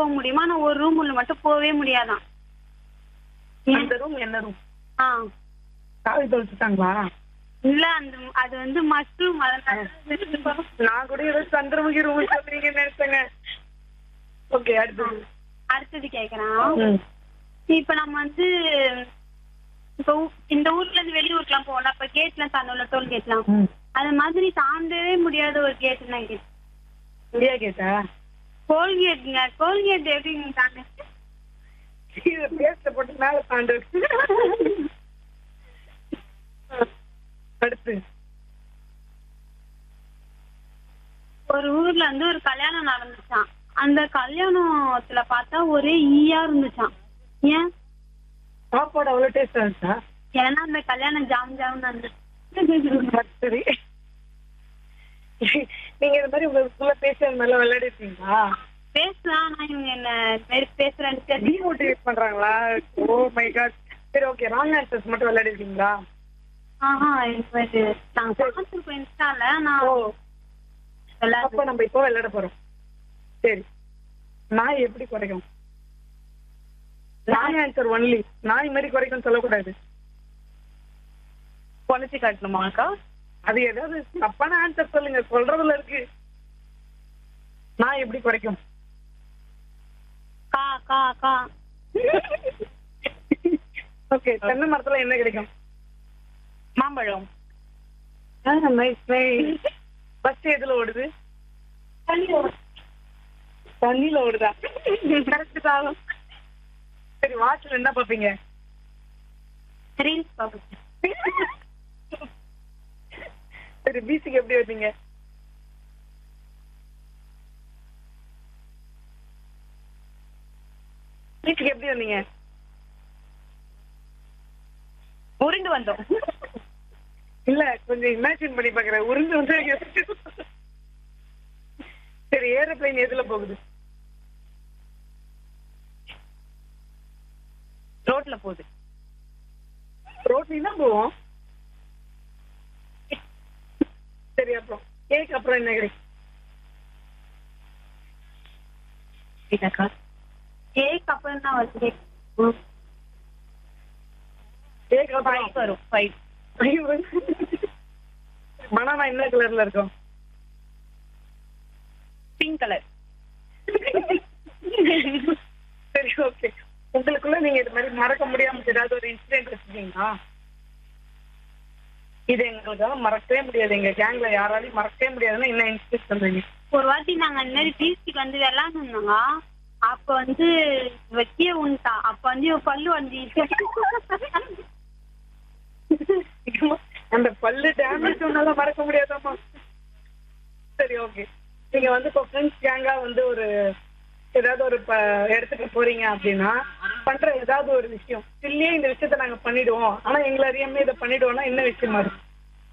போக முடியுமா ஆனா ஒரு ரூம் உள்ள மட்டும் போகவே முடியாதாம் அந்த ரூம் என்ன ரூம் ஆ சாவி தொலைச்சிட்டாங்களா இல்ல அந்த அது வந்து மஷ்ரூம் அதனால நான் கூட ஏதோ சந்திரமுகி ரூம் சொல்றீங்கன்னு நினைச்சேங்க ஓகே அடுத்து அடுத்தது கேக்குறான் ம். இப்ப நம்ம வந்து இப்ப ஊ- இந்த ஊர்ல இருந்து வெளியூருக்குலாம் போகலாம் இப்ப கேட்ல தாண்டோம்ல டோல் கேட்லாம் ம். அது மாதிரி தாண்டவே முடியாத ஒரு கேட் நான் கேட்டேன் இந்தியா கேட்டா கோல்கேட்ங்க கோல்கேட் எப்படிங்க தாண்ட கீழே பேஸ்ட போட்டு மேல தாண்டு அடுத்து ஒரு ஊர்ல வந்து ஒரு கல்யாணம் நடந்துச்சான் அந்த கல்யாணத்துல பார்த்தா ஒரே ஈயா இருந்துச்சான் ஏன் சாப்பாடு அவ்வளவு டேஸ்டா இருந்துச்சா ஏன்னா அந்த கல்யாணம் ஜாம் ஜாம் இருந்துச்சு சரி நீங்க இந்த மாதிரி உங்களுக்குள்ள பேசி அந்த மாதிரிலாம் விளையாடிருக்கீங்களா பேசலாம் ஆனா இவங்க என்ன இது மாதிரி பேசுறேன்னு தெரியும் டிமோட்டிவேட் பண்றாங்களா ஓ மை காட் சரி ஓகே ராங் ஆன்சர்ஸ் மட்டும் விளையாடிருக்கீங்களா ஆஹா எனக்கு இது நாங்க பார்த்துருக்கோம் இன்ஸ்டால நான் ஓ விளையாடுறேன். அப்ப நம்ம இப்போ விளையாட போறோம் சரி நாய் எப்படி குறைக்கும் ராங் ஆன்சர் ஒன்லி நாய் மாதிரி குறைக்கும் சொல்லக்கூடாது குறைச்சி காட்டணுமாக்கா அது ஏதாவது தப்பான ஆன்சர் சொல்லுங்க சொல்றதுல இருக்கு நாய் எப்படி குறைக்கும் கா கா கா ஓகே தென்னை மரத்துல என்ன கிடைக்கும் மாம்பழம் நைஸ் நைஸ் பஸ் எதுல ஓடுது தண்ணியில ஓடுதா கரெக்ட் தான் சரி வாட்ச்ல என்ன பாப்பீங்க ரீல்ஸ் பார்ப்பேன் சரி பீச்சுக்கு எப்படி வருவீங்க பீச்சுக்கு எப்படி வந்தீங்க உருண்டு வந்தோம் இல்ல கொஞ்சம் இமேஜின் பண்ணி பாக்குறேன் உருந்து வந்து சரி ஏரோப்ளைன் எதுல போகுது ரோட்ல போகுது ரோட்லயும் தான் போவோம் சரி அப்புறம் கேக் அப்புறம் என்ன கிடைக்கும் இல்லக்கா கேக் அப்புறம் தான் வருது கேக் அப்புறம் ஃபைவ் வரும் ஃபைவ் பனானா என்ன கலர்ல இருக்கும் பிங்க் கலர் சரி ஓகே உங்களுக்குள்ள நீங்க இது மாதிரி மறக்க முடியாம ஏதாவது ஒரு இன்சிடென்ட் வச்சிருக்கீங்களா இது எங்களுக்காக மறக்கவே முடியாது எங்க கேங்ல யாராலையும் மறக்கவே முடியாதுன்னா என்ன இன்சிடென்ட் சொல்றீங்க ஒரு வாட்டி நாங்க இந்த மாதிரி பீச்சுக்கு வந்து விளாண்டுருந்தோங்க அப்ப வந்து வைக்க உண்டா அப்ப வந்து இவ பல்லு வந்து அந்த பல்லு டேமேஜ் ஒன்னால மறக்க முடியாதாமா சரி ஓகே நீங்க வந்து இப்போ ஃப்ரெண்ட்ஸ் கேங்கா வந்து ஒரு ஏதாவது ஒரு ப- இடத்துக்கு போறீங்க அப்படின்னா பண்ற ஏதாவது ஒரு விஷயம் இல்லையே இந்த விஷயத்த நாங்க பண்ணிடுவோம் ஆனா எங்களை அறியாம இதை பண்ணிடுவோம்னா என்ன விஷயமா இருக்கும்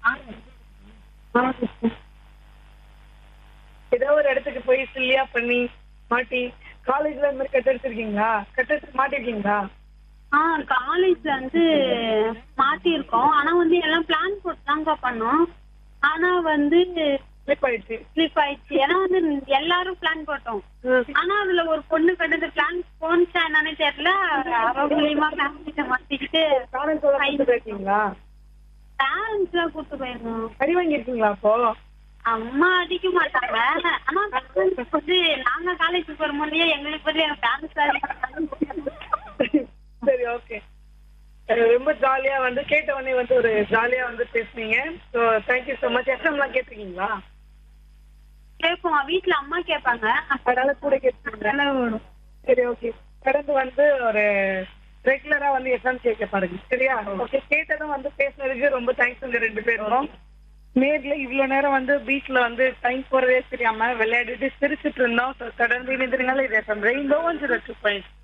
ஏதோ ஒரு இடத்துக்கு போய் சில்லியா பண்ணி மாட்டி காலேஜ்ல இந்த மாதிரி கட்டடிச்சிருக்கீங்களா கட்டடிச்சு மாட்டிருக்கீங்களா ஆ காலேஜ்ல வந்து மாட்டியிருக்கோம் ஆனா வந்து எல்லாம் பிளான் போட்டு தாங்க பண்ணோம் ஆனா வந்து ஸ்லிப் ஆயிடுச்சு ஸ்லிப் ஆயிடுச்சு ஏன்னா வந்து எல்லாரும் பிளான் போட்டோம் ஆனா அதுல ஒரு பொண்ணு கட்டது பிளான் போனுச்சா என்னன்னு தெரியல அவ மூலியமா ஃபேமிலிட்ட மாட்டிக்கிட்டு காலேஜோட கைது போயிருக்கீங்களா பேரண்ட்ஸ் எல்லாம் கூட்டு போயிருந்தோம் அடி வாங்கியிருக்கீங்களா அப்போ அம்மா அடிக்க மாட்டாங்க ஆனா parents வந்து நாங்க காலேஜ் போற முன்னே எங்களுக்கு பதில் எங்க பேரண்ட்ஸ் சரி ஓகே ரொம்ப ஜாலியா வந்து கேட்ட உடனே வந்து ஒரு ஜாலியா வந்து பேசுனீங்க ஸோ தேங்க்யூ ஸோ மச் எஃப்எம்லாம் கேட்டிருக்கீங்களா கேட்போம் வீட்டுல அம்மா கேட்பாங்க அதனால கூட கேட்டுருக்கீங்க அதெல்லாம் வரும் சரி ஓகே கடந்து வந்து ஒரு ரெகுலரா வந்து எஃப்எம் கேட்க பாருங்க சரியா ஓகே கேட்டதும் வந்து பேசுனதுக்கு ரொம்ப தேங்க்ஸ் உங்க ரெண்டு பேரும் நேர்ல இவ்வளவு நேரம் வந்து பீச்ல வந்து டைம் போறதே தெரியாம விளையாடிட்டு சிரிச்சிட்டு இருந்தோம் So, தொடர்ந்து இணைந்திருங்கள் இது FM rainbow one zero two point